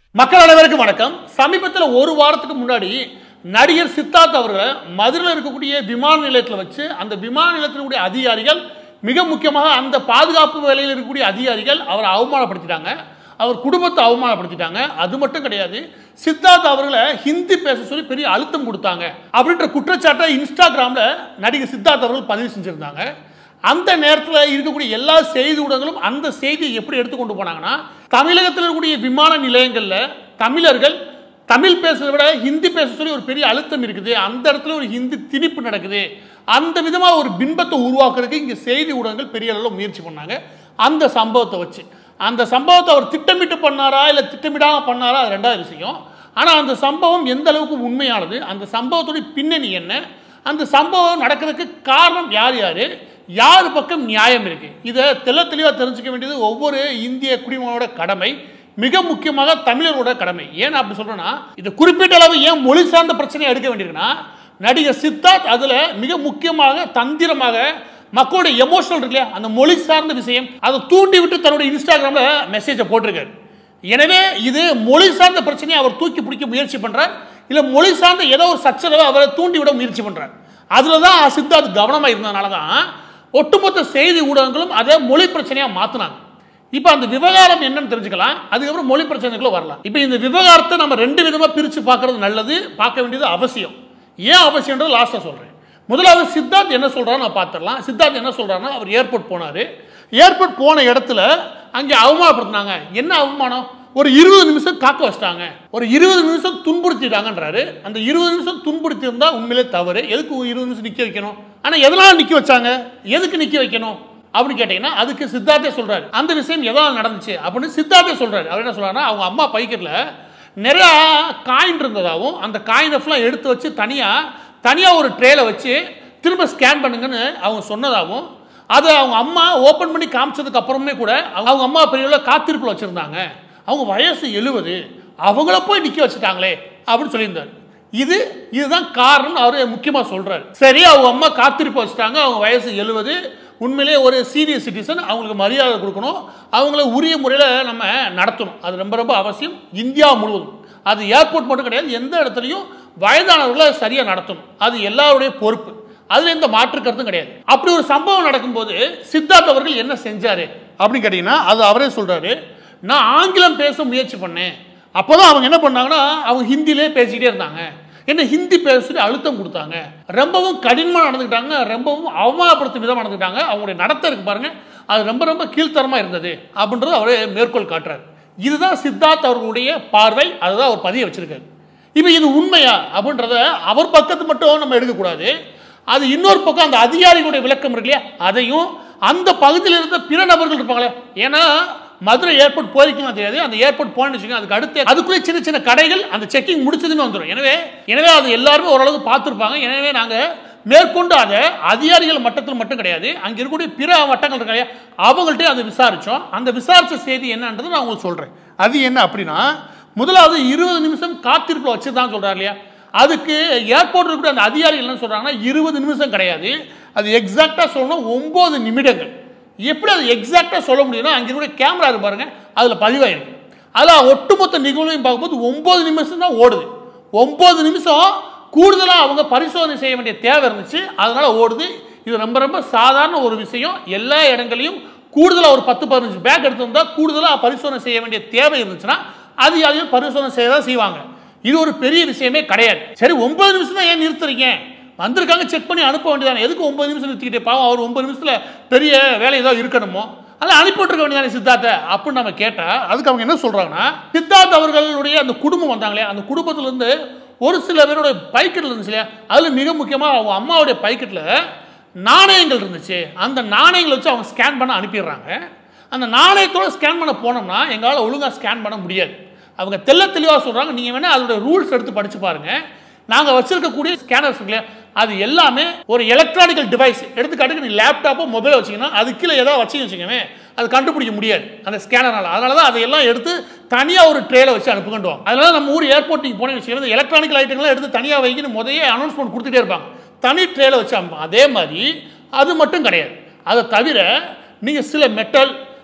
மக்கள் அனைவருக்கும் வணக்கம் சமீபத்தில் ஒரு வாரத்துக்கு முன்னாடி நடிகர் சித்தார்த் அவர்களை மதுரையில் இருக்கக்கூடிய விமான நிலையத்தில் வச்சு அந்த விமான நிலையத்தில் இருக்கக்கூடிய அதிகாரிகள் மிக முக்கியமாக அந்த பாதுகாப்பு வேலையில் இருக்கக்கூடிய அதிகாரிகள் அவரை அவமானப்படுத்திட்டாங்க அவர் குடும்பத்தை அவமானப்படுத்திட்டாங்க அது மட்டும் கிடையாது சித்தார்த் அவர்களை ஹிந்தி பேச சொல்லி பெரிய அழுத்தம் கொடுத்தாங்க அப்படின்ற குற்றச்சாட்டை இன்ஸ்டாகிராமில் நடிகர் சித்தார்த் அவர்கள் பதிவு செஞ்சுருந்தாங்க அந்த நேரத்தில் இருக்கக்கூடிய எல்லா செய்தி ஊடகங்களும் அந்த செய்தியை எப்படி எடுத்துக்கொண்டு போனாங்கன்னா தமிழகத்தில் இருக்கக்கூடிய விமான நிலையங்களில் தமிழர்கள் தமிழ் பேசுறதை விட ஹிந்தி பேச சொல்லி ஒரு பெரிய அழுத்தம் இருக்குது அந்த இடத்துல ஒரு ஹிந்தி திணிப்பு நடக்குது அந்த விதமாக ஒரு பின்பத்தை உருவாக்குறதுக்கு இங்கே செய்தி ஊடகங்கள் பெரிய அளவில் முயற்சி பண்ணாங்க அந்த சம்பவத்தை வச்சு அந்த சம்பவத்தை அவர் திட்டமிட்டு பண்ணாரா இல்லை திட்டமிடாமல் பண்ணாரா அது ரெண்டாவது விஷயம் ஆனால் அந்த சம்பவம் எந்த அளவுக்கு உண்மையானது அந்த சம்பவத்துடைய பின்னணி என்ன அந்த சம்பவம் நடக்கிறதுக்கு காரணம் யார் யார் யார் பக்கம் நியாயம் இருக்கு இதை தெள்ள தெளிவாக தெரிஞ்சுக்க வேண்டியது ஒவ்வொரு இந்திய குடிமகனோட கடமை மிக முக்கியமாக தமிழரோட கடமை ஏன் அப்படி சொல்றேன்னா இது குறிப்பிட்ட அளவு ஏன் மொழி சார்ந்த பிரச்சனையை எடுக்க வேண்டியிருக்குன்னா நடிகர் சித்தார்த் அதில் மிக முக்கியமாக தந்திரமாக மக்களுடைய எமோஷனல் இருக்கு இல்லையா அந்த மொழி சார்ந்த விஷயம் அதை தூண்டி விட்டு தன்னுடைய இன்ஸ்டாகிராமில் மெசேஜை போட்டிருக்காரு எனவே இது மொழி சார்ந்த பிரச்சனையை அவர் தூக்கி பிடிக்க முயற்சி பண்றார் இல்லை மொழி சார்ந்த ஏதோ ஒரு சச்சரவை அவரை தூண்டி விட முயற்சி பண்றார் அதில் தான் சித்தார்த் கவனமாக இருந்ததுனால தான் ஒட்டுமொத்த செய்தி ஊடகங்களும் அதை மொழி பிரச்சனையாக மாற்றினாங்க இப்போ அந்த விவகாரம் என்னன்னு தெரிஞ்சுக்கலாம் அதுக்கப்புறம் மொழி பிரச்சனைக்குள்ள வரலாம் இப்போ இந்த விவகாரத்தை நம்ம ரெண்டு விதமாக பிரித்து பார்க்கறது நல்லது பார்க்க வேண்டியது அவசியம் ஏன் அவசியன்றது லாஸ்ட்டாக சொல்கிறேன் முதலாவது சித்தார்த் என்ன சொல்கிறான்னு நான் பார்த்துடலாம் சித்தார்த் என்ன சொல்கிறாருன்னா அவர் ஏர்போர்ட் போனார் ஏர்போர்ட் போன இடத்துல அங்கே அவமானப்படுத்தினாங்க என்ன அவமானம் ஒரு இருபது நிமிஷம் காக்க வச்சிட்டாங்க ஒரு இருபது நிமிஷம் துன்புறுத்திட்டாங்கன்றாரு அந்த இருபது நிமிஷம் துன்புறுத்தி இருந்தா உண்மையிலே தவறு எதுக்கு இருபது நிமிஷம் நிக்க வைக்கணும் ஆனா எதனால நிக்க வச்சாங்க எதுக்கு நிக்க வைக்கணும் அப்படின்னு கேட்டீங்கன்னா அதுக்கு சித்தார்த்தே சொல்றாரு அந்த விஷயம் எதனால நடந்துச்சு அப்படின்னு சித்தார்த்தே சொல்றாரு அவர் என்ன சொல்றாருன்னா அவங்க அம்மா பைக்கெட்ல நிறைய காயின் இருந்ததாகவும் அந்த காயினை ஃபுல்லாக எடுத்து வச்சு தனியா தனியா ஒரு ட்ரேல வச்சு திரும்ப ஸ்கேன் பண்ணுங்கன்னு அவங்க சொன்னதாகவும் அதை அவங்க அம்மா ஓப்பன் பண்ணி காமிச்சதுக்கு அப்புறமே கூட அவங்க அம்மா பெரிய காத்திருப்பில் வச்சுருந்தாங்க அவங்க வயசு எழுபது அவங்கள போய் நிற்க வச்சுட்டாங்களே அப்படின்னு சொல்லியிருந்தார் இது இதுதான் காரணம் அவர் முக்கியமாக சொல்கிறார் சரி அவங்க அம்மா காத்திருப்பு வச்சுட்டாங்க அவங்க வயசு எழுபது உண்மையிலே ஒரு சீனியர் சிட்டிசன் அவங்களுக்கு மரியாதை கொடுக்கணும் அவங்கள உரிய முறையில் நம்ம நடத்தணும் அது ரொம்ப ரொம்ப அவசியம் இந்தியா முழுவதும் அது ஏர்போர்ட் மட்டும் கிடையாது எந்த இடத்துலையும் வயதானவர்களை சரியாக நடத்தணும் அது எல்லாருடைய பொறுப்பு அதுல எந்த மாற்று கருத்தும் கிடையாது அப்படி ஒரு சம்பவம் நடக்கும்போது சித்தார்த் அவர்கள் என்ன செஞ்சாரு அப்படின்னு கேட்டீங்கன்னா அது அவரே சொல்றாரு நான் ஆங்கிலம் பேச முயற்சி பண்ணேன் அப்போதான் அவங்க என்ன பண்ணாங்கன்னா அவங்க ஹிந்திலே பேசிக்கிட்டே இருந்தாங்க என்ன ஹிந்தி பேசிட்டு அழுத்தம் கொடுத்தாங்க ரொம்பவும் கடினமாக நடந்துக்கிட்டாங்க ரொம்பவும் அவமானப்படுத்தும் விதமாக நடந்துக்கிட்டாங்க அவங்களுடைய நடத்தை இருக்கு பாருங்க அது ரொம்ப ரொம்ப கீழ்த்தரமாக இருந்தது அப்படின்றது அவரே மேற்கோள் காட்டுறாரு இதுதான் சித்தார்த் அவர்களுடைய பார்வை அதுதான் அவர் பதிய வச்சிருக்காரு இப்போ இது உண்மையா அப்படின்றத அவர் பக்கத்து மட்டும் நம்ம எடுக்கக்கூடாது அது இன்னொரு பக்கம் அந்த அதிகாரிகளுடைய விளக்கம் இருக்கு இல்லையா அதையும் அந்த பகுதியில் இருந்த பிற நபர்கள் இருப்பாங்களே ஏன்னா மதுரை ஏர்போர்ட் போயிருக்கலாம் தெரியாது அந்த ஏர்போர்ட் போனேன்னு வச்சுக்கோங்க அதுக்கு அடுத்து அதுக்குள்ளே சின்ன சின்ன கடைகள் அந்த செக்கிங் முடிச்சதுன்னு வந்துடும் எனவே எனவே அது எல்லாருமே ஓரளவுக்கு பார்த்துருப்பாங்க எனவே நாங்கள் மேற்கொண்டு அதை அதிகாரிகள் மட்டத்தில் மட்டும் கிடையாது அங்கே இருக்கக்கூடிய பிற வட்டங்கள் இருக்கு இல்லையா அவங்கள்ட்ட அதை விசாரித்தோம் அந்த விசாரித்த செய்தி என்னன்றது நான் உங்களுக்கு சொல்கிறேன் அது என்ன அப்படின்னா முதலாவது இருபது நிமிஷம் காத்திருப்பில் வச்சு தான் சொல்கிறார் இல்லையா அதுக்கு ஏர்போர்ட் இருக்கக்கூடிய அந்த அதிகாரிகள் என்ன சொல்கிறாங்கன்னா இருபது நிமிஷம் கிடையாது அது எக்ஸாக்டாக சொல்லணும் ஒம்பது நிமிடங்கள் எப்படி அது எக்ஸாக்டாக சொல்ல முடியும்னா அங்கே இருக்கக்கூடிய கேமரா இருக்கு பாருங்க அதில் பதிவாயிருக்கு அதில் ஒட்டுமொத்த நிகழ்வையும் பார்க்கும்போது ஒம்பது நிமிஷம் தான் ஓடுது ஒம்பது நிமிஷம் கூடுதலாக அவங்க பரிசோதனை செய்ய வேண்டிய தேவை இருந்துச்சு அதனால ஓடுது இது ரொம்ப ரொம்ப சாதாரண ஒரு விஷயம் எல்லா இடங்களையும் கூடுதலாக ஒரு பத்து பதினஞ்சு பேக் எடுத்து வந்தால் கூடுதலாக பரிசோதனை செய்ய வேண்டிய தேவை இருந்துச்சுன்னா அது அதையும் பரிசோதனை செய்ய தான் செய்வாங்க இது ஒரு பெரிய விஷயமே கிடையாது சரி ஒன்பது நிமிஷம் தான் ஏன் நிறுத்துறீங்க வந்திருக்காங்க செக் பண்ணி அனுப்ப வேண்டியதானே எதுக்கு ஒன்பது நிமிஷம் நிறுத்திக்கிட்டே பாவம் அவர் ஒன்பது நிமிஷத்தில் பெரிய வேலை ஏதோ இருக்கணுமோ அதெல்லாம் அனுப்பிவிட்டுருக்க வேண்டியதானே சித்தார்த்தை அப்படின்னு நம்ம கேட்டால் அதுக்கு அவங்க என்ன சொல்கிறாங்கன்னா சித்தார்த் அவர்களுடைய அந்த குடும்பம் வந்தாங்களே அந்த குடும்பத்திலேருந்து ஒரு சில பேரோட பைக்கெட்டில் இருந்துச்சு இல்லையா அதில் மிக முக்கியமாக அவங்க அம்மாவுடைய பைக்கெட்டில் நாணயங்கள் இருந்துச்சு அந்த நாணயங்களை வச்சு அவங்க ஸ்கேன் பண்ண அனுப்பிடுறாங்க அந்த நாணயத்தோடு ஸ்கேன் பண்ண போனோம்னா எங்களால் ஒழுங்காக ஸ்கேன் பண்ண முடியாது அவங்க தெல்ல தெளிவாக சொல்கிறாங்க நீங்கள் வேணால் அதோட ரூல்ஸ் எடுத்து படித்து பாருங்கள் நாங்கள் வச்சிருக்கக்கூடிய ஸ்கேனர்ஸ் இருக்கு இல்லையா அது எல்லாமே ஒரு எலக்ட்ரானிக்கல் டிவைஸ் எடுத்துக்காட்டுக்கு நீ லேப்டாப்போ மொபைல் வச்சிங்கன்னா அது கீழே ஏதாவது வச்சு வச்சுக்கவே அது கண்டுபிடிக்க முடியாது அந்த ஸ்கேனரால் அதனால தான் அதையெல்லாம் எடுத்து தனியாக ஒரு ட்ரேல வச்சு அனுப்புகண்டுவாங்க அதனால நம்ம ஊர் ஏர்போர்ட் நீங்கள் போனேன்னு வச்சுக்கோங்க எலக்ட்ரானிக்கல் ஐட்டங்கள்லாம் எடுத்து தனியாக வைக்கணும் முதையே அனௌன்ஸ்மெண்ட் கொடுத்துட்டே இருப்பாங்க தனி ட்ரேல வச்சு அனுப்பும் அதே மாதிரி அது மட்டும் கிடையாது அதை தவிர நீங்கள் சில மெட்டல்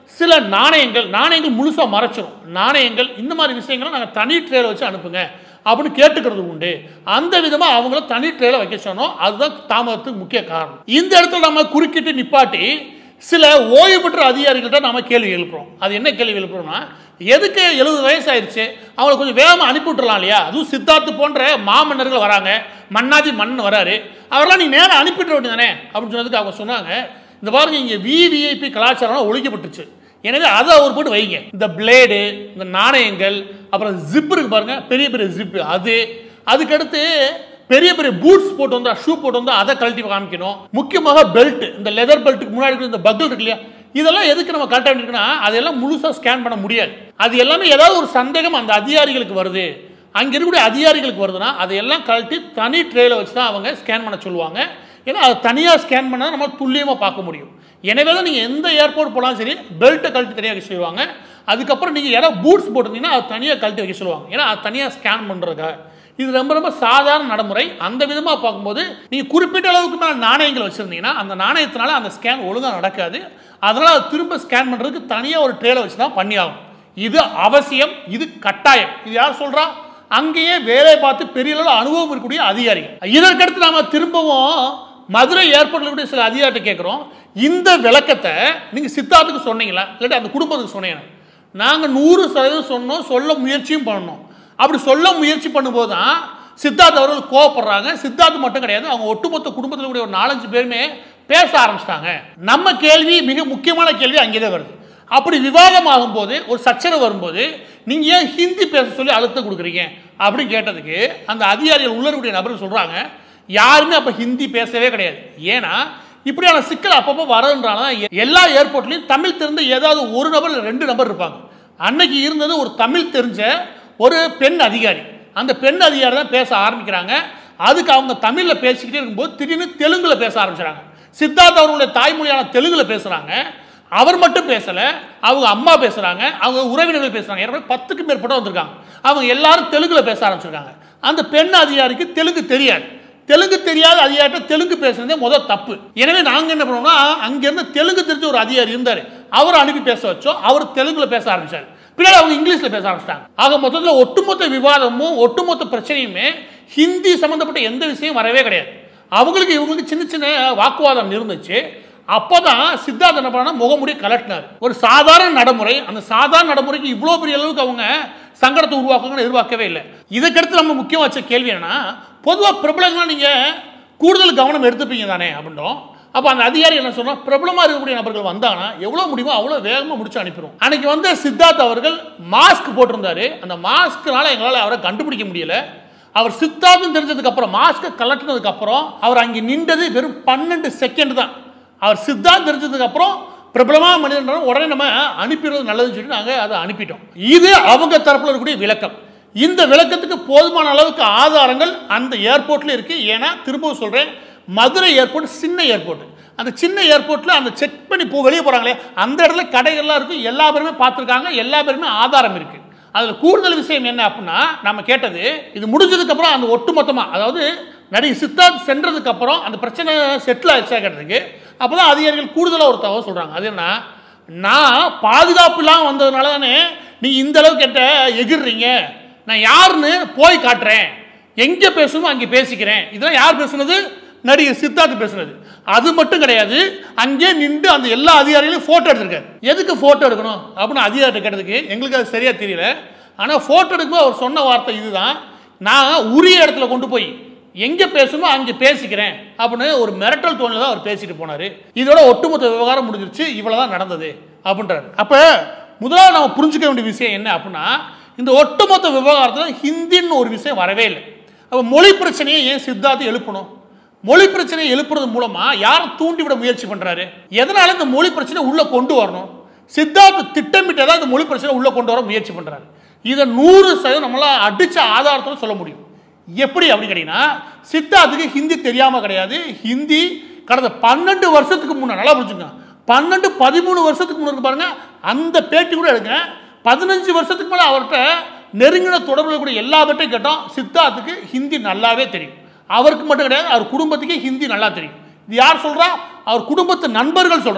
சில நாணயங்கள் நாணயங்கள் முழுசாக மறைச்சிரும் நாணயங்கள் இந்த மாதிரி விஷயங்களை நாங்கள் தனி ட்ரேல வச்சு அனுப்புங்க அப்படின்னு கேட்டுக்கிறது உண்டு அந்த விதமாக அவங்கள தனி ட்ரேல வைக்க சொன்னோம் அதுதான் தாமதத்துக்கு முக்கிய காரணம் இந்த இடத்துல நம்ம குறுக்கிட்டு நிப்பாட்டி சில ஓய்வு பெற்ற அதிகாரிகள்கிட்ட நம்ம கேள்வி எழுப்புறோம் அது என்ன கேள்வி எழுப்புறோம்னா எதுக்கு எழுபது வயசு ஆயிடுச்சு அவங்களை கொஞ்சம் வேகமாக அனுப்பி விட்டுறலாம் இல்லையா அதுவும் சித்தார்த்து போன்ற மாமன்னர்கள் வராங்க மன்னாதி மன்னன் வராரு அவரெல்லாம் நீ நேரம் அனுப்பிட்டு வேண்டியதானே அப்படின்னு சொன்னதுக்கு அவங்க சொன்னாங்க இந்த பாருங்க இங்கே விவிஐபி கலாச்சாரம் ஒழிக்கப்பட்டுச்சு எனவே அதை அவர் போட்டு வைங்க இந்த பிளேடு இந்த நாணயங்கள் அப்புறம் ஜிப் இருக்கு பாருங்க பெரிய பெரிய ஜிப்பு அது அதுக்கடுத்து பெரிய பெரிய பூட்ஸ் போட்டு வந்தா ஷூ போட்டு வந்தா அதை கழட்டி காமிக்கணும் முக்கியமாக பெல்ட் இந்த லெதர் பெல்ட்டுக்கு முன்னாடி இருக்கிற இந்த பக்கிள் இருக்கு இல்லையா இதெல்லாம் எதுக்கு நம்ம கரெக்டாக பண்ணிருக்கோம்னா அதெல்லாம் முழுசாக ஸ்கேன் பண்ண முடியாது அது எல்லாமே ஏதாவது ஒரு சந்தேகம் அந்த அதிகாரிகளுக்கு வருது அங்கே இருக்கக்கூடிய அதிகாரிகளுக்கு வருதுன்னா அதையெல்லாம் கழட்டி தனி ட்ரேல வச்சு தான் அவங்க ஸ்கேன் பண்ண சொல்லுவாங்க ஏன்னா அதை தனியாக ஸ்கேன் பண்ணால் நம்ம துல்லியமாக பார்க்க முடியும் எனவே தான் நீங்கள் எந்த ஏர்போர்ட் போனாலும் சரி பெல்ட்டை கழட்டி தனியாக வைக்க சொல்லுவாங்க அதுக்கப்புறம் நீங்கள் யாராவது பூட்ஸ் போட்டிருந்தீங்கன்னா அது தனியாக கழட்டி வைக்க சொல்லுவாங்க ஏன்னா அது தனியாக ஸ்கேன் பண்ணுறதுக்காக இது ரொம்ப ரொம்ப சாதாரண நடைமுறை அந்த விதமாக பார்க்கும்போது நீங்கள் குறிப்பிட்ட அளவுக்கு மேலே நாணயங்கள் வச்சுருந்தீங்கன்னா அந்த நாணயத்தினால அந்த ஸ்கேன் ஒழுங்காக நடக்காது அதனால் அதை திரும்ப ஸ்கேன் பண்ணுறதுக்கு தனியாக ஒரு ட்ரேல வச்சு தான் பண்ணி ஆகும் இது அவசியம் இது கட்டாயம் இது யார் சொல்கிறா அங்கேயே வேலை பார்த்து பெரிய அளவில் அனுபவம் இருக்கக்கூடிய அதிகாரிகள் இதற்கடுத்து நாம திரும்பவும் மதுரை ஏர்போர்ட்டில் இருக்கக்கூடிய சில அதிகாரிட்ட கேட்குறோம் இந்த விளக்கத்தை நீங்கள் சித்தார்த்துக்கு சொன்னீங்களா இல்லாட்டி அந்த குடும்பத்துக்கு சொன்னீங்களா நாங்கள் நூறு சதவீதம் சொன்னோம் சொல்ல முயற்சியும் பண்ணோம் அப்படி சொல்ல முயற்சி பண்ணும்போது தான் சித்தார்த் அவர்கள் கோவப்படுறாங்க சித்தார்த் மட்டும் கிடையாது அவங்க ஒட்டுமொத்த குடும்பத்தில் கூடிய ஒரு நாலஞ்சு பேருமே பேச ஆரம்பிச்சிட்டாங்க நம்ம கேள்வி மிக முக்கியமான கேள்வி அங்கே தான் வருது அப்படி விவாதம் ஆகும்போது ஒரு சச்சரவு வரும்போது நீங்கள் ஏன் ஹிந்தி பேச சொல்லி அழுத்தம் கொடுக்குறீங்க அப்படின்னு கேட்டதுக்கு அந்த அதிகாரிகள் உள்ள இருக்கக்கூடிய நபர்கள் சொல்கிறாங்க யாருமே அப்போ ஹிந்தி பேசவே கிடையாது ஏன்னா இப்படியான சிக்கல் அப்பப்போ வரதுன்றால தான் எ- எல்லா ஏர்போர்ட்லையும் தமிழ் தெரிந்த ஏதாவது ஒரு நபர் இல்லை ரெண்டு நபர் இருப்பாங்க அன்னைக்கு இருந்தது ஒரு தமிழ் தெரிஞ்ச ஒரு பெண் அதிகாரி அந்த பெண் அதிகாரி தான் பேச ஆரம்பிக்கிறாங்க அதுக்கு அவங்க தமிழில் பேசிக்கிட்டே இருக்கும்போது திடீர்னு தெலுங்குல பேச ஆரம்பிச்சாங்க சித்தார்த் அவர்களுடைய தாய்மொழியான தெலுங்குல பேசுகிறாங்க அவர் மட்டும் பேசல அவங்க அம்மா பேசுறாங்க அவங்க உறவினர்கள் பேசுறாங்க ஏற்கனவே பத்துக்கு மேற்பட்ட வந்திருக்காங்க அவங்க எல்லாரும் தெலுங்குல பேச ஆரம்பிச்சிருக்காங்க அந்த பெண் அதிகாரிக்கு தெலுங்கு தெரியாது தெலுங்கு தெரியாத அதிகாரிட்ட தெலுங்கு பேசுறதே முதல் தப்பு எனவே நாங்க என்ன பண்ணோம்னா அங்கிருந்து தெலுங்கு தெரிஞ்ச ஒரு அதிகாரி இருந்தார் அவரை அனுப்பி பேச வச்சோம் அவர் தெலுங்குல பேச ஆரம்பிச்சாரு பின்னாடி அவங்க இங்கிலீஷ்ல பேச ஆரம்பிச்சிட்டாங்க ஆக மொத்தத்தில் ஒட்டுமொத்த விவாதமும் ஒட்டுமொத்த பிரச்சனையுமே ஹிந்தி சம்பந்தப்பட்ட எந்த விஷயம் வரவே கிடையாது அவங்களுக்கு இவங்களுக்கு சின்ன சின்ன வாக்குவாதம் இருந்துச்சு அப்பதான் சித்தார்த் என்ன பண்ணா முகமுடி கலட்டினார் ஒரு சாதாரண நடைமுறை அந்த சாதாரண நடைமுறைக்கு இவ்வளோ பெரிய அளவுக்கு அவங்க சங்கடத்தை உருவாக்குங்கன்னு எதிர்பார்க்கவே இல்லை இதுக்கடுத்து நம்ம முக்கியம் வச்ச கேள்வி என்னன்னா பொதுவாக பிரபலங்களாம் நீங்கள் கூடுதல் கவனம் எடுத்துப்பீங்க தானே அப்படின்றோம் அப்போ அந்த அதிகாரி என்ன சொன்னா பிரபலமாக இருக்கக்கூடிய நபர்கள் வந்தாங்கன்னா எவ்வளோ முடியுமோ அவ்வளோ வேகமாக முடிச்சு அனுப்பிடும் அன்னைக்கு வந்து சித்தார்த் அவர்கள் மாஸ்க் போட்டிருந்தாரு அந்த மாஸ்க்னால எங்களால் அவரை கண்டுபிடிக்க முடியல அவர் சித்தார்த்தம் தெரிஞ்சதுக்கு அப்புறம் மாஸ்க்கை கலட்டினதுக்கு அப்புறம் அவர் அங்கே நின்றது வெறும் பன்னெண்டு செகண்ட் தான் அவர் சித்தார்த்தம் தெரிஞ்சதுக்கு அப்புறம் பிரபலமான மனிதன் உடனே நம்ம அனுப்பிடுறது நல்லதுன்னு சொல்லி நாங்கள் அதை அனுப்பிட்டோம் இது அவங்க தரப்புல இருக்கக்கூடிய விளக்கம் இந்த விளக்கத்துக்கு போதுமான அளவுக்கு ஆதாரங்கள் அந்த ஏர்போர்ட்ல இருக்கு ஏன்னா திரும்பவும் சொல்றேன் மதுரை ஏர்போர்ட் சின்ன ஏர்போர்ட் அந்த சின்ன ஏர்போர்ட்ல அந்த செக் பண்ணி போ வெளியே போறாங்களே அந்த இடத்துல கடைகள்லாம் இருக்கு எல்லா பேருமே பார்த்துருக்காங்க எல்லா பேருமே ஆதாரம் இருக்கு அதில் கூடுதல் விஷயம் என்ன அப்படின்னா நம்ம கேட்டது இது முடிஞ்சதுக்கு அப்புறம் அந்த ஒட்டுமொத்தமாக அதாவது நடிகை சித்தார்த் சென்றதுக்கு அப்புறம் அந்த பிரச்சனை செட்டில் ஆயிடுச்சா கேட்டதுக்கு அப்பதான் அதிகாரிகள் கூடுதலாக ஒரு தகவல் சொல்றாங்க அது என்ன நான் பாதுகாப்பு இல்லாமல் வந்ததுனால தானே நீ இந்த அளவுக்கு என்கிட்ட எகிர்றீங்க நான் யாருன்னு போய் காட்டுறேன் எங்கே பேசணுமோ அங்கே பேசிக்கிறேன் இதெல்லாம் யார் பேசுனது நடிகர் சித்தார்த் பேசுனது அது மட்டும் கிடையாது அங்கே நின்று அந்த எல்லா அதிகாரிகளையும் ஃபோட்டோ எடுத்திருக்காரு எதுக்கு ஃபோட்டோ எடுக்கணும் அப்படின்னு அதிகாரிட்ட கேட்டதுக்கு எங்களுக்கு அது சரியாக தெரியல ஆனால் ஃபோட்டோ எடுக்கும்போது அவர் சொன்ன வார்த்தை இதுதான் நான் உரிய இடத்துல கொண்டு போய் எங்கே பேசணுமோ அங்கே பேசிக்கிறேன் அப்படின்னு ஒரு மிரட்டல் தோணில் தான் அவர் பேசிட்டு போனார் இதோட ஒட்டுமொத்த விவகாரம் முடிஞ்சிருச்சு இவ்வளோ தான் நடந்தது அப்படின்றாரு அப்போ முதலாவது நம்ம புரிஞ்சுக்க வேண்டிய விஷயம் என்ன அப்படின்னா இந்த ஒட்டுமொத்த விவகாரத்தில் ஹிந்தின்னு ஒரு விஷயம் வரவே இல்லை அப்போ மொழி பிரச்சனையை ஏன் சித்தார்த்து எழுப்பணும் மொழி பிரச்சனையை எழுப்புறது மூலமா யாரை தூண்டிவிட முயற்சி பண்றாரு எதனால இந்த மொழி பிரச்சனை உள்ள கொண்டு வரணும் சித்தார்த் திட்டமிட்டதான் இந்த மொழி பிரச்சனை உள்ள கொண்டு வர முயற்சி பண்றாரு இதை நூறு சதவீதம் நம்மளால அடிச்ச ஆதாரத்தோட சொல்ல முடியும் எப்படி அப்படி கேட்டீங்கன்னா சித்தார்த்துக்கு ஹிந்தி தெரியாம கிடையாது ஹிந்தி கடந்த பன்னெண்டு வருஷத்துக்கு முன்னாடி நல்லா புரிஞ்சுங்க பன்னெண்டு பதிமூணு வருஷத்துக்கு முன்னாடி பாருங்க அந்த பேட்டி கூட எடுங்க பதினஞ்சு வருஷத்துக்கு மேலே அவர்கிட்ட நெருங்கின தொடர்புல கூட எல்லா பேட்டையும் கேட்டோம் சித்தார்த்துக்கு ஹிந்தி நல்லாவே தெரியும் அவருக்கு மட்டும் கிடையாது அவர் குடும்பத்துக்கே ஹிந்தி நல்லா தெரியும் இது யார் சொல்றா அவர் குடும்பத்து நண்பர்கள் சொல்றாங்க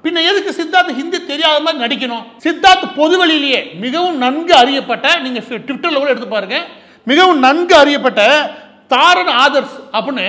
பின்ன எதுக்கு சித்தார்த் ஹிந்தி தெரியாத மாதிரி நடிக்கணும் சித்தார்த் பொதுவெளியிலேயே மிகவும் நன்கு அறியப்பட்ட நீங்க ட்விட்டர்ல கூட எடுத்து பாருங்க மிகவும் நன்கு அறியப்பட்ட தாரன் ஆதர்ஸ் அப்படின்னு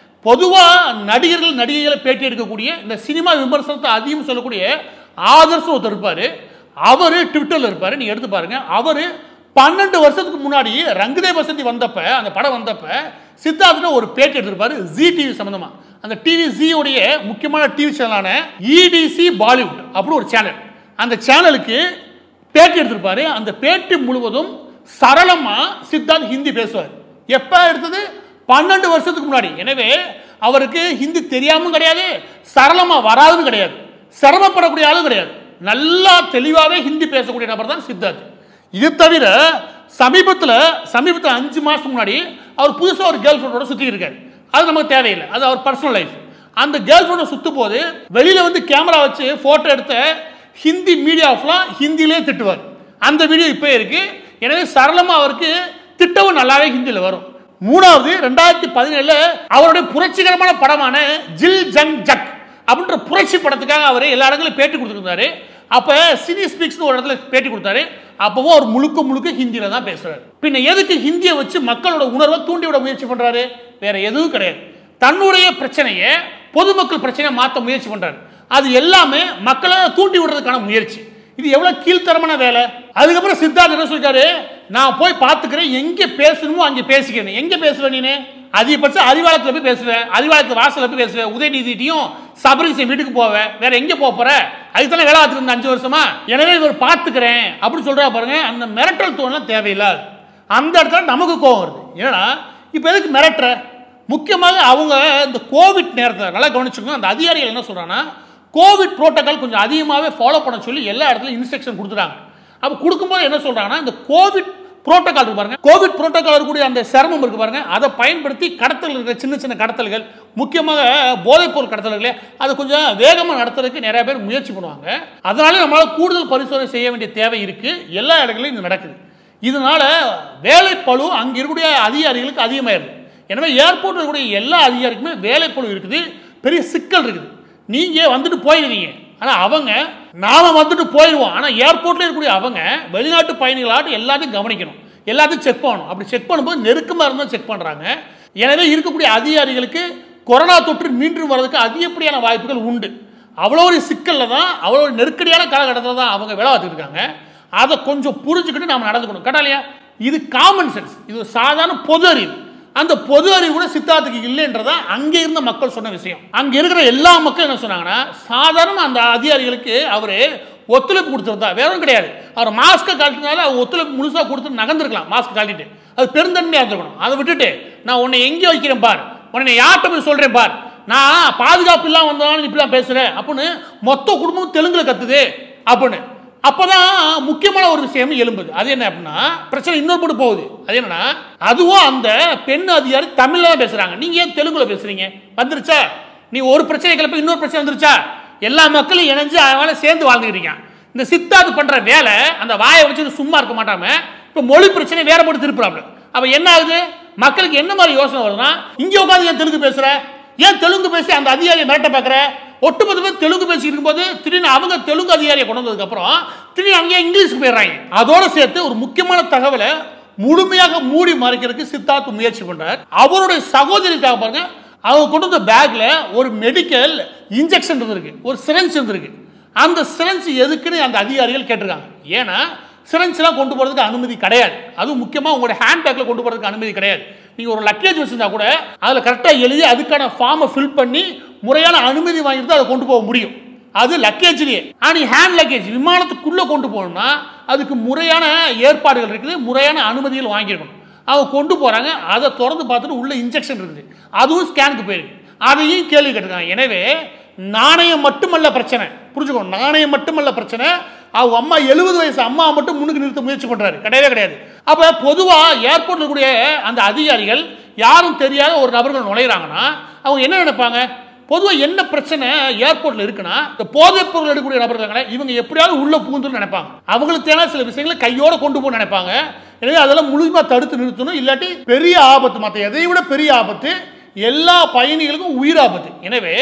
பொதுவாக நடிகர்கள் நடிகைகளை பேட்டி எடுக்கக்கூடிய இந்த சினிமா விமர்சனத்தை அதிகம் சொல்லக்கூடிய ஆதர்ஸ் ஒருத்தர் இருப்பார் அவர் ட்விட்டரில் இருப்பார் நீங்கள் எடுத்து பாருங்க அவர் பன்னெண்டு வருஷத்துக்கு முன்னாடி ரங்கதே வசந்தி வந்தப்ப அந்த படம் வந்தப்ப சித்தார்த்த ஒரு பேட்டி எடுத்திருப்பாரு ஜி டிவி சம்பந்தமா அந்த டிவி ஜி உடைய முக்கியமான டிவி சேனலான இடிசி பாலிவுட் அப்படி ஒரு சேனல் அந்த சேனலுக்கு பேட்டி எடுத்திருப்பாரு அந்த பேட்டி முழுவதும் சரளமா சித்தார்த் ஹிந்தி பேசுவார் எப்ப எடுத்தது பன்னெண்டு வருஷத்துக்கு முன்னாடி எனவே அவருக்கு ஹிந்தி தெரியாமல் கிடையாது சரளமா வராதுன்னு கிடையாது சிரமப்படக்கூடிய ஆளும் கிடையாது நல்லா தெளிவாகவே ஹிந்தி பேசக்கூடிய நபர் தான் சித்தார்த் இது தவிர சமீபத்தில் சமீபத்தில் அஞ்சு மாதத்துக்கு முன்னாடி அவர் புதுசாக ஒரு கேர்ள் ஃப்ரெண்டோட சுற்றி இருக்காரு அது நமக்கு தேவையில்லை அது அவர் பர்சனல் லைஃப் அந்த கேர்ள் ஃப்ரெண்டை சுற்றும் போது வெளியில் வந்து கேமரா வச்சு ஃபோட்டோ எடுத்த ஹிந்தி மீடியாஸ்லாம் ஹிந்திலே திட்டுவார் அந்த வீடியோ இப்போ இருக்கு எனவே சரளமாக அவருக்கு திட்டவும் நல்லாவே ஹிந்தியில் வரும் மூணாவது ரெண்டாயிரத்தி பதினேழுல அவருடைய புரட்சிகரமான படமான ஜில் ஜங் ஜக் அப்படின்ற புரட்சி படத்துக்காக அவர் எல்லா இடங்களும் பேட்டி கொடுத்துருந்தாரு அப்போ சினி ஸ்பீக்ஸ்னு ஒரு இடத்துல பேட்டி கொடுத்தாரு அப்பவும் அவர் முழுக்க முழுக்க ஹிந்தியில தான் பேசுறாரு பின்ன எதுக்கு ஹிந்தியை வச்சு மக்களோட உணர்வை தூண்டி விட முயற்சி பண்றாரு வேற எதுவும் கிடையாது தன்னுடைய பிரச்சனையை பொதுமக்கள் பிரச்சனையை மாற்ற முயற்சி பண்றாரு அது எல்லாமே மக்களை தூண்டி விடுறதுக்கான முயற்சி இது எவ்வளவு கீழ்த்தரமான வேலை அதுக்கப்புறம் சித்தார்த் என்ன சொல்லிட்டாரு நான் போய் பார்த்துக்கிறேன் எங்க பேசணுமோ அங்கே பேசிக்கிறேன் எங்க பேசுவேன் நீனு அதிகபட்சம் அறிவாலயத்தில் போய் பேசுவேன் அறிவாலயத்தில் வாசல்ல போய் பேசுவேன் உதயநிதிட்டையும் சபரிசன் வீட்டுக்கு போவேன் வேற எங்க போக போற அதுக்கு தானே வேலை பார்த்துட்டு அஞ்சு வருஷமா எனவே இவர் பார்த்துக்கிறேன் அப்படின்னு சொல்றா பாருங்க அந்த மிரட்டல் தோணலாம் தேவையில்லாது அந்த இடத்துல நமக்கு கோவம் வருது ஏன்னா இப்போ எதுக்கு மிரட்டுற முக்கியமாக அவங்க இந்த கோவிட் நேரத்தில் நல்லா கவனிச்சுக்கணும் அந்த அதிகாரிகள் என்ன சொல்றாங்கன்னா கோவிட் புரோட்டோகால் கொஞ்சம் அதிகமாகவே ஃபாலோ பண்ண சொல்லி எல்லா இடத்துலையும் இன்ஸ்ட்ரக்ஷன் கொடுத்துட்டாங்க அப்போ கொடுக்கும்போது என்ன சொல்றாங்கன்னா இந்த கோவிட் புரோட்டோகால் இருக்கு பாருங்க கோவிட் புரோட்டோகால் இருக்கக்கூடிய அந்த சிரமம் இருக்கு பாருங்க அதை பயன்படுத்தி கடத்தல் இருக்கிற சின்ன சின்ன கடத்தல்கள் முக்கியமாக போதைப்பொருள் கடத்தல்களே அதை கொஞ்சம் வேகமாக நடத்துறதுக்கு நிறைய பேர் முயற்சி பண்ணுவாங்க அதனால நம்மளால கூடுதல் பரிசோதனை செய்ய வேண்டிய தேவை இருக்கு எல்லா இடங்களிலும் இது நடக்குது இதனால வேலைப்பளு அங்கே இருக்கக்கூடிய அதிகாரிகளுக்கு அதிகமாயிருது எனவே ஏர்போர்ட்டில் இருக்கக்கூடிய எல்லா அதிகாரிக்குமே வேலைப்பளு இருக்குது பெரிய சிக்கல் இருக்குது நீங்க வந்துட்டு போயிடுவீங்க ஆனா அவங்க நாம வந்துட்டு போயிடுவோம் ஆனா ஏர்போர்ட்ல இருக்கக்கூடிய அவங்க வெளிநாட்டு பயணிகளாட்டு எல்லாத்தையும் கவனிக்கணும் எல்லாத்தையும் செக் பண்ணணும் அப்படி செக் பண்ணும்போது நெருக்கமா இருந்தா செக் பண்றாங்க எனவே இருக்கக்கூடிய அதிகாரிகளுக்கு கொரோனா தொற்று மீண்டும் வர்றதுக்கு அதிகப்படியான வாய்ப்புகள் உண்டு அவ்வளோ ஒரு சிக்கல்ல தான் அவ்வளோ ஒரு நெருக்கடியான காலகட்டத்தில் தான் அவங்க வேலை பார்த்துட்டு இருக்காங்க அதை கொஞ்சம் புரிஞ்சுக்கிட்டு நாம நடந்துக்கணும் கேட்டா இல்லையா இது காமன் சென்ஸ் இது ஒரு சாதாரண பொது அறிவு அந்த பொது அறிவு கூட சித்தார்த்துக்கு இல்லைன்றதா அங்கே இருந்த மக்கள் சொன்ன விஷயம் அங்க இருக்கிற எல்லா மக்களும் என்ன சொன்னாங்கன்னா சாதாரண அந்த அதிகாரிகளுக்கு அவரு ஒத்துழைப்பு கொடுத்துருந்தா வேற ஒன்றும் கிடையாது அவர் மாஸ்க்கை கழட்டினால அவர் ஒத்துழைப்பு முழுசா கொடுத்து நகர்ந்துருக்கலாம் மாஸ்க் கழட்டிட்டு அது பெருந்தன்மையாக இருந்திருக்கணும் அதை விட்டுட்டு நான் உன்னை எங்கே வைக்கிறேன் பார் உன்னை யார்கிட்ட போய் சொல்றேன் பார் நான் பாதுகாப்பு இல்லாம வந்தாலும் இப்படிலாம் பேசுறேன் அப்படின்னு மொத்த குடும்பம் தெலுங்குல கத்துது அப்படின்னு அப்பதான் முக்கியமான ஒரு விஷயம் எழும்புது அது என்ன அப்படின்னா பிரச்சனை இன்னொரு போட்டு போகுது அது என்னன்னா அதுவும் அந்த பெண் அதிகாரி தமிழ்ல தான் பேசுறாங்க நீங்க ஏன் தெலுங்குல பேசுறீங்க வந்துருச்சா நீ ஒரு பிரச்சனை கிளப்ப இன்னொரு பிரச்சனை வந்துருச்சா எல்லா மக்களும் இணைஞ்சு அவங்கள சேர்ந்து வாழ்ந்துக்கிறீங்க இந்த சித்தார்த்து பண்ற வேலை அந்த வாயை வச்சு சும்மா இருக்க மாட்டாம இப்ப மொழி பிரச்சனை வேற போட்டு திருப்புறாப்ல அப்ப என்ன ஆகுது மக்களுக்கு என்ன மாதிரி யோசனை வருதுன்னா இங்க உட்காந்து ஏன் தெலுங்கு பேசுற ஏன் தெலுங்கு பேசி அந்த அதிகாரியை மிரட்ட பார்க்குற ஒட்டுமொத்த பேர் தெலுங்கு பேசி இருக்கும்போது திடீர்னு அவங்க தெலுங்கு அதிகாரியை கொண்டு வந்ததுக்கு அப்புறம் திடீர்னு அவங்க இங்கிலீஷ்க்கு போயிடுறாங்க அதோட சேர்த்து ஒரு முக்கியமான தகவலை முழுமையாக மூடி மறைக்கிறதுக்கு சித்தார்த் முயற்சி பண்றார் அவருடைய சகோதரிக்காக பாருங்க அவங்க கொண்டு வந்த பேக்ல ஒரு மெடிக்கல் இன்ஜெக்ஷன் இருந்திருக்கு ஒரு சிரஞ்ச் இருந்திருக்கு அந்த சிரஞ்ச் எதுக்குன்னு அந்த அதிகாரிகள் கேட்டிருக்காங்க ஏன்னா சிரஞ்ச்லாம் கொண்டு போகிறதுக்கு அனுமதி கிடையாது அதுவும் முக்கியமாக உங்களுடைய ஹேண்ட்பேக்கில் கொண்டு போகிறதுக்கு அனுமதி கிடையாது நீங்கள் ஒரு லக்கேஜ் வச்சிருந்தா கூட அதில் கரெக்டாக எழுதி அதுக்கான ஃபார்மை ஃபில் பண்ணி முறையான அனுமதி வாங்கிட்டு தான் அதை கொண்டு போக முடியும் அது லக்கேஜ்லேயே ஆனால் நீ ஹேண்ட் லக்கேஜ் விமானத்துக்குள்ளே கொண்டு போகணும்னா அதுக்கு முறையான ஏற்பாடுகள் இருக்குது முறையான அனுமதிகள் வாங்கியிருக்கணும் அவங்க கொண்டு போகிறாங்க அதை திறந்து பார்த்துட்டு உள்ள இன்ஜெக்ஷன் இருக்குது அதுவும் ஸ்கேனுக்கு போயிருக்கு அதையும் கேள்வி கேட்டிருக்காங்க எனவே நாணயம் மட்டுமல்ல பிரச்சனை புரிஞ்சுக்கோ நாணயம் மட்டுமல்ல பிரச்சனை அவங்க அம்மா எழுபது வயசு அம்மா மட்டும் முன்னுக்கு நிறுத்த முயற்சி பண்றாரு கிடையவே கிடையாது அப்ப பொதுவா ஏர்போர்ட்ல இருக்கக்கூடிய அந்த அதிகாரிகள் யாரும் தெரியாத ஒரு நபர்கள் நுழையிறாங்கன்னா அவங்க என்ன நினைப்பாங்க பொதுவாக என்ன பிரச்சனை ஏர்போர்ட்ல இருக்குன்னா இந்த போதைப் பொருள் எடுக்கக்கூடிய நபர்கள் இவங்க எப்படியாவது உள்ள பூந்துன்னு நினைப்பாங்க அவங்களுக்கு தேவையான சில விஷயங்களை கையோட கொண்டு போக நினைப்பாங்க எனவே அதெல்லாம் முழுமையாக தடுத்து நிறுத்தணும் இல்லாட்டி பெரிய ஆபத்து மற்ற எதை விட பெரிய ஆபத்து எல்லா பயணிகளுக்கும் உயிர் ஆபத்து எனவே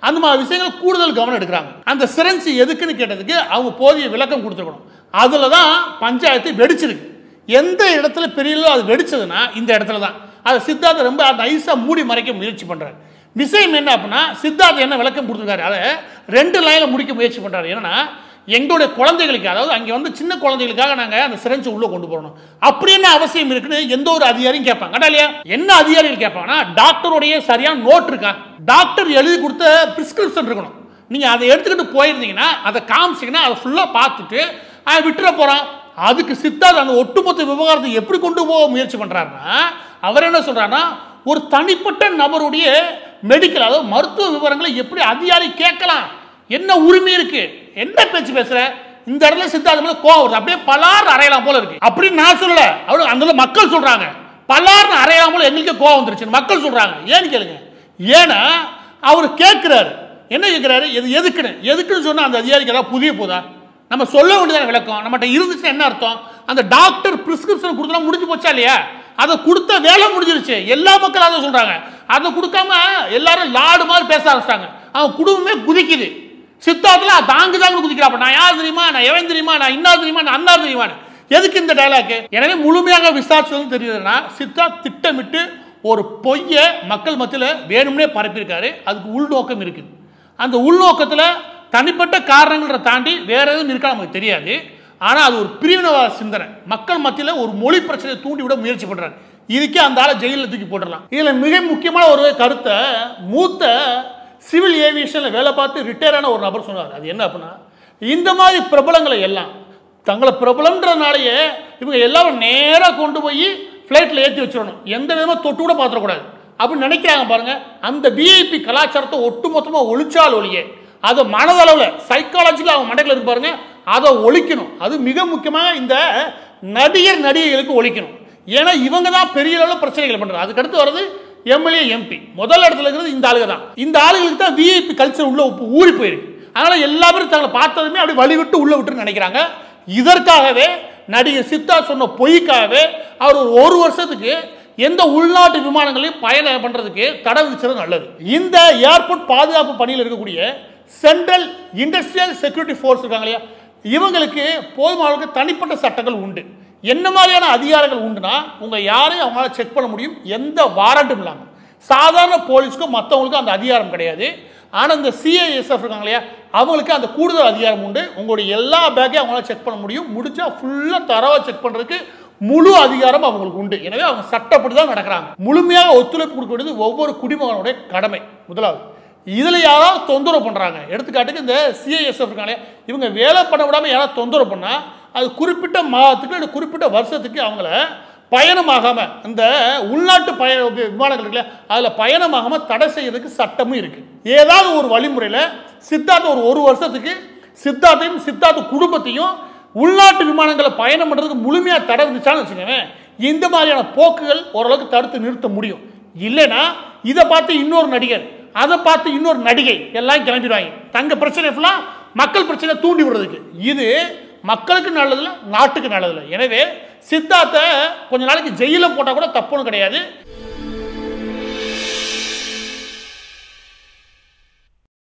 அந்த மாதிரி விஷயங்கள் கூடுதல் கவனம் எடுக்கிறாங்க அந்த சிரஞ்சு எதுக்குன்னு கேட்டதுக்கு அவங்க போதிய விளக்கம் கொடுத்துருக்கணும் அதில் தான் பஞ்சாயத்து வெடிச்சிருக்கு எந்த இடத்துல பெரிய அது வெடிச்சதுன்னா இந்த இடத்துல தான் அதை சித்தார்த்த ரொம்ப நைஸாக மூடி மறைக்க முயற்சி பண்ணுறாரு விஷயம் என்ன அப்படின்னா சித்தார்த் என்ன விளக்கம் கொடுத்துருக்காரு அதை ரெண்டு லைனில் முடிக்க முயற்சி பண்ணுறாரு என்னன்னா எங்களுடைய குழந்தைகளுக்கு அதாவது அங்கே வந்து சின்ன குழந்தைகளுக்காக நாங்கள் அந்த சிரஞ்சு உள்ளே கொண்டு போகணும் அப்படி என்ன அவசியம் இருக்குன்னு எந்த ஒரு அதிகாரியும் கேட்பாங்க கேட்டா இல்லையா என்ன அதிகாரிகள் கேட்பாங்கன்னா டாக்டருடைய சரியான நோட் இருக்கா டாக்டர் எழுதி கொடுத்த பிரிஸ்கிரிப்ஷன் இருக்கணும் நீங்கள் அதை எடுத்துக்கிட்டு போயிருந்தீங்கன்னா அதை காமிச்சிங்கன்னா அதை ஃபுல்லாக பார்த்துட்டு அவன் விட்டுற போகிறான் அதுக்கு சித்தார்த் அந்த ஒட்டுமொத்த விவகாரத்தை எப்படி கொண்டு போக முயற்சி பண்ணுறாருன்னா அவர் என்ன சொல்கிறாருன்னா ஒரு தனிப்பட்ட நபருடைய மெடிக்கல் அதாவது மருத்துவ விவரங்களை எப்படி அதிகாரி கேட்கலாம் என்ன உரிமை இருக்கு என்ன பேச்சு பேசுற இந்த இடத்துல சித்தார்த்த மேல கோவம் வருது அப்படியே பலார் அறையலாம் போல இருக்கு அப்படின்னு நான் சொல்லல அவரு அந்த இடத்துல மக்கள் சொல்றாங்க பலார்னு அறையலாம் போல எங்களுக்கே கோவம் வந்துருச்சு மக்கள் சொல்றாங்க ஏன்னு கேளுங்க ஏன்னா அவர் கேட்கிறாரு என்ன கேட்கிறாரு இது எதுக்குன்னு எதுக்குன்னு சொன்னா அந்த அதிகாரிக்கு ஏதாவது புதிய போதா நம்ம சொல்ல வேண்டியதான விளக்கம் நம்மகிட்ட இருந்துச்சுன்னா என்ன அர்த்தம் அந்த டாக்டர் பிரிஸ்கிரிப்ஷன் கொடுத்தா முடிஞ்சு போச்சா இல்லையா அதை கொடுத்த வேலை முடிஞ்சிருச்சு எல்லா மக்களும் அதை சொல்றாங்க அதை கொடுக்காம எல்லாரும் லாடு மாதிரி பேச ஆரம்பிச்சிட்டாங்க அவன் குடும்பமே குதிக்குது சித்தாத்துல தாங்கு தாங்கு குதிக்கிறாப்ப நான் யார் தெரியுமா நான் எவன் தெரியுமா நான் இன்னார் தெரியுமா நான் அன்னார் தெரியுமான்னு எதுக்கு இந்த டைலாக் எனவே முழுமையாக விசாரிச்சது தெரியுதுன்னா சித்தா திட்டமிட்டு ஒரு பொய்யை மக்கள் மத்தியில் வேணும்னே பரப்பியிருக்காரு அதுக்கு உள்நோக்கம் இருக்குது அந்த உள்நோக்கத்தில் தனிப்பட்ட காரணங்களை தாண்டி வேற எதுவும் இருக்கா நமக்கு தெரியாது ஆனால் அது ஒரு பிரிவினவாத சிந்தனை மக்கள் மத்தியில் ஒரு மொழி பிரச்சனையை தூண்டி விட முயற்சி பண்ணுறாரு இதுக்கே அந்த ஆளை ஜெயிலில் தூக்கி போட்டுடலாம் இதில் மிக முக்கியமான ஒரு கருத்தை மூத்த சிவில் ஏவியேஷனில் வேலை பார்த்து ரிட்டையர் ஆன ஒரு நபர் சொன்னார் அது என்ன அப்படின்னா இந்த மாதிரி பிரபலங்களை எல்லாம் தங்களை பிரபலம்ன்றதுனாலேயே இவங்க எல்லாரும் நேராக கொண்டு போய் ஃப்ளைட்டில் ஏற்றி வச்சிடணும் எந்த விதமாக தொட்டு கூட பார்த்துடக்கூடாது அப்படின்னு நினைக்கிறாங்க பாருங்க அந்த விஐபி கலாச்சாரத்தை ஒட்டுமொத்தமாக ஒழிச்சால் ஒழியே அதை மனதளவில் சைக்காலஜிக்கல் அவங்க மண்டையில் இருக்கு பாருங்க அதை ஒழிக்கணும் அது மிக முக்கியமாக இந்த நடிகர் நடிகைகளுக்கு ஒழிக்கணும் ஏன்னா இவங்க தான் பெரிய அளவில் பிரச்சனைகள் பண்ணுறாங்க அதுக்கடுத்து வர்றது எம்எல்ஏ எம்பி முதல் இடத்துல இருக்கிறது இந்த ஆளுங்க தான் இந்த ஆளுகளுக்கு தான் விஐபி கல்ச்சர் உள்ள உப்பு ஊறி போயிருக்கு அதனால எல்லா பேரும் தங்களை பார்த்ததுமே அப்படி வழி விட்டு உள்ள விட்டுன்னு நினைக்கிறாங்க இதற்காகவே நடிகர் சித்தா சொன்ன பொய்க்காகவே அவர் ஒரு ஒரு வருஷத்துக்கு எந்த உள்நாட்டு விமானங்களையும் பயணம் பண்றதுக்கு தடை விதிச்சது நல்லது இந்த ஏர்போர்ட் பாதுகாப்பு பணியில் இருக்கக்கூடிய சென்ட்ரல் இண்டஸ்ட்ரியல் செக்யூரிட்டி ஃபோர்ஸ் இருக்காங்க இல்லையா இவங்களுக்கு போதுமான அளவுக்கு தனிப்பட்ட சட்டங்கள் உண்டு என்ன மாதிரியான அதிகாரங்கள் உண்டுனா உங்க யாரையும் அவங்களால செக் பண்ண முடியும் எந்த வாரண்ட்டும் இல்லாமல் சாதாரண போலீஸ்க்கும் மற்றவங்களுக்கும் அந்த அதிகாரம் கிடையாது ஆனால் இந்த சிஐஎஸ்எஃப் இருக்காங்க இல்லையா அவங்களுக்கு அந்த கூடுதல் அதிகாரம் உண்டு உங்களுடைய எல்லா பேக்கையும் அவங்களால செக் பண்ண முடியும் முடிஞ்சா ஃபுல்லாக தரவாக செக் பண்ணுறதுக்கு முழு அதிகாரம் அவங்களுக்கு உண்டு எனவே அவங்க சட்டப்படி தான் நடக்கிறாங்க முழுமையாக ஒத்துழைப்பு கொடுக்க வேண்டியது ஒவ்வொரு குடிமகனுடைய கடமை முதலாவது இதில் யாராவது தொந்தரவு பண்ணுறாங்க எடுத்துக்காட்டுக்கு இந்த சிஐஎஸ்எஃப் இருக்காங்களே இவங்க வேலை பண்ண விடாமல் யாராவது தொந்தரவு பண்ணால் அது குறிப்பிட்ட மாதத்துக்கு இல்லை குறிப்பிட்ட வருஷத்துக்கு அவங்கள பயணமாகாமல் இந்த உள்நாட்டு பய விமானங்கள் இருக்குல்ல அதில் பயணமாகாமல் தடை செய்யறதுக்கு சட்டமும் இருக்குது ஏதாவது ஒரு வழிமுறையில் சித்தார்த்த ஒரு ஒரு வருஷத்துக்கு சித்தார்த்தையும் சித்தார்த்த குடும்பத்தையும் உள்நாட்டு விமானங்களை பயணம் பண்ணுறதுக்கு முழுமையாக தடை விதிச்சான்னு வச்சுக்கோங்க இந்த மாதிரியான போக்குகள் ஓரளவுக்கு தடுத்து நிறுத்த முடியும் இல்லைன்னா இதை பார்த்து இன்னொரு நடிகர் அதை பார்த்து இன்னொரு நடிகை எல்லாம் கிளம்பிடுவாங்க தங்க பிரச்சனை ஃபுல்லாக மக்கள் பிரச்சனை தூண்டி விடுறதுக்கு இது மக்களுக்கு நல்லதில்ல நாட்டுக்கு நல்லதில்ல எனவே சித்தார்த்தை கொஞ்ச நாளைக்கு ஜெயிலில் போட்டால் கூட தப்புன்னு கிடையாது